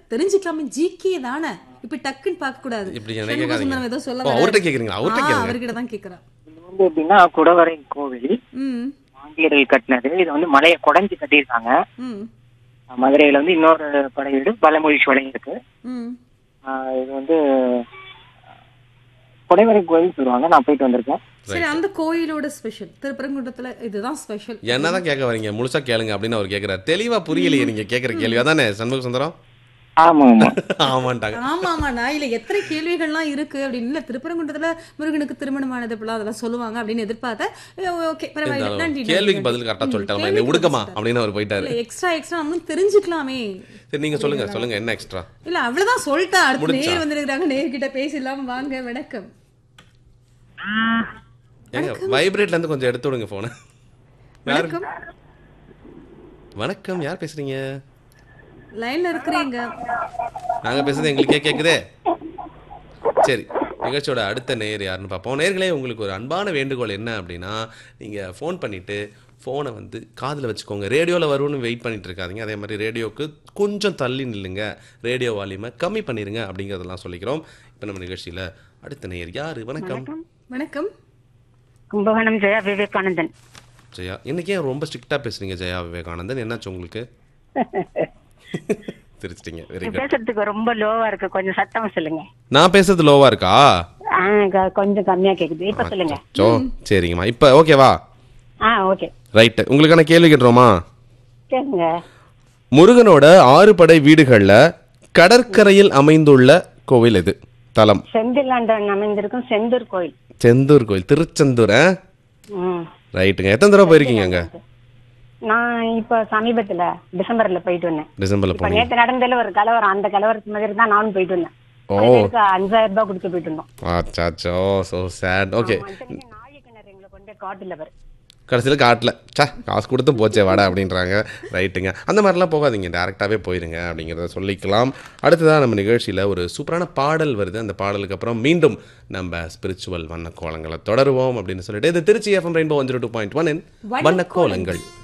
தெரிஞ்சுக்கலாமே GK தானே இப்ப டக்குன்னு பார்க்க கூடாது இப்படி என்ன சண்முக கேட்காதீங்க. சுந்தரம் ஏதோ சொல்ல ஓ, வராரு. அவர்கிட்ட கேக்குறீங்களா? அவர்கிட்ட ஆ, கேளுங்க. அவர்கிட்ட தான் கேக்குறேன் இது வந்து எப்படின்னா குடவரை கோவில் ம் ஆங்கிலேயர்கள் கட்டினது இது வந்து மலையை குடைஞ்சு கட்டியிருக்காங்க ம் மதுரையில வந்து இன்னொரு படை வீடு பலமொழி சோலை இருக்கு ம் ஆஹ் இது வந்து குடைவரை கோவில் சொல்லுவாங்க நான் போயிட்டு வந்திருக்கேன் சரி அந்த கோயிலோட ஸ்பெஷல் திருப்பரங்குன்றத்துல இதுதான் ஸ்பெஷல் என்னதான் கேட்க வரீங்க முழுசா கேளுங்க அப்படின்னு அவர் கேக்குறாரு தெளிவா புரியலையே நீங்க கேக்குற கேள்வி அதானே சண்முக சுந்தரம் ஆமா ஆமா ஆமாண்டாங்க ஆமா ஆமா நான் இல்ல எத்தனை கேள்விகள்லாம் இருக்கு அப்படின்னு இல்ல திருப்பரங்குன்றத்துல முருகனுக்கு திருமணமானது இப்பெல்லாம் அதெல்லாம் சொல்லுவாங்க அப்படின்னு எதிர்பார்த்தேன் ஓகே பரவாயில்ல இருந்தாலும் நன்றி கேள்விக்கு பதில் கரெக்டா சொல்லிட்டாங்க என்ன உடுக்கமா அப்படின்னு அவர் போயிட்டாரு எக்ஸ்ட்ரா எக்ஸ்ட்ரா நம்மளும் தெரிஞ்சுக்கலாமே சரி நீங்க சொல்லுங்க சொல்லுங்க என்ன எக்ஸ்ட்ரா இல்ல அவ்வளவுதான் சொல்லிட்டா அடுத்து முடிஞ்சா? நேர் வந்திருக்காங்க நேர்கிட்ட பேசலாம் வாங்க வணக்கம் ஏங்க வைப்ரேட்ல இருந்து கொஞ்சம் எடுத்து விடுங்க போன யாரு வணக்கம் வணக்கம் யார் பேசுறீங்க லைன்ல இருக்கிறீங்க நாங்க பேசுறது எங்களுக்கே கேக்குதே சரி நிகழ்ச்சியோட அடுத்த நேர் யாருன்னு பார்ப்போம் நேர்களே உங்களுக்கு ஒரு அன்பான வேண்டுகோள் என்ன அப்படின்னா நீங்க ஃபோன் பண்ணிட்டு ஃபோனை வந்து காதில் வச்சுக்கோங்க ரேடியோவில் வரும்னு வெயிட் பண்ணிட்டு இருக்காதீங்க அதே மாதிரி ரேடியோக்கு கொஞ்சம் தள்ளி நில்லுங்க ரேடியோ வால்யூமை கம்மி பண்ணிருங்க அப்படிங்கிறதெல்லாம் சொல்லிக்கிறோம் இப்போ நம்ம நிகழ்ச்சியில் அடுத்த நேர் யாரு வணக்கம் வணக்கம் கும்பகோணம் ஜெயா விவேகானந்தன் ஜெயா இன்னைக்கு ஏன் ரொம்ப ஸ்ட்ரிக்டாக பேசுறீங்க ஜெயா விவேகானந்தன் என்னாச்சு உங்களுக்கு சிரிச்சிட்டீங்க வெரி குட் பேசுறதுக்கு ரொம்ப லோவா இருக்கு கொஞ்சம் சத்தமா சொல்லுங்க நான் பேசுறது லோவா இருக்கா ஆ, க- கொஞ்சம் கம்மியா கேக்குது இப்ப சொல்லுங்க சோ சரிங்கம்மா இப்போ ஓகேவா ஆ ஓகே ரைட்டு உங்களுக்கான கேள்வி கேட்டுருவோமா கேளுங்க முருகனோட ஆறு படை வீடுகள்ல கடற்கரையில் அமைந்துள்ள கோவில் எது தலம் செந்திலாண்டன் அமைந்திருக்கும் செந்தூர் கோயில் செந்தூர் கோயில் திருச்செந்தூர் ஆ? ம். ரைட்டுங்க எத்தனை தடவை போயிருக்கீங்க அங்க நான் இப்ப சமீபத்துல டிசம்பர்ல போயிட்டு வந்தேன் டிசம்பர்ல இப்ப போனீங்க நேத்து நடந்ததுல ஒரு கலவரம் அந்த கலவரத்து மாதிரி தான் நானும் போயிட்டு வந்தேன் ஓ. அதுக்கு அஞ்சாயிரம் ரூபாய் கொடுத்து போயிட்டு இருந்தோம் ஆச்சாச்சோ ஸோ சேட் ஓகே நாய கிணறு எங்களை கொண்டு போய் காட்டுல வரும் கடைசியில் காட்டல சே காசு கொடுத்து போச்சே வாடா அப்படின்றாங்க ரைட்டுங்க அந்த மாதிரிலாம் போகாதீங்க டேரெக்டாகவே போயிருங்க அப்படிங்கிறத சொல்லிக்கலாம் அடுத்ததாக நம்ம நிகழ்ச்சியில் ஒரு சூப்பரான பாடல் வருது அந்த பாடலுக்கு அப்புறம் மீண்டும் நம்ம ஸ்பிரிச்சுவல் வண்ண கோலங்களை தொடருவோம் அப்படின்னு சொல்லிட்டு இது Tiruchi FM rainbow one zero two point one வண்ண கோலங்கள்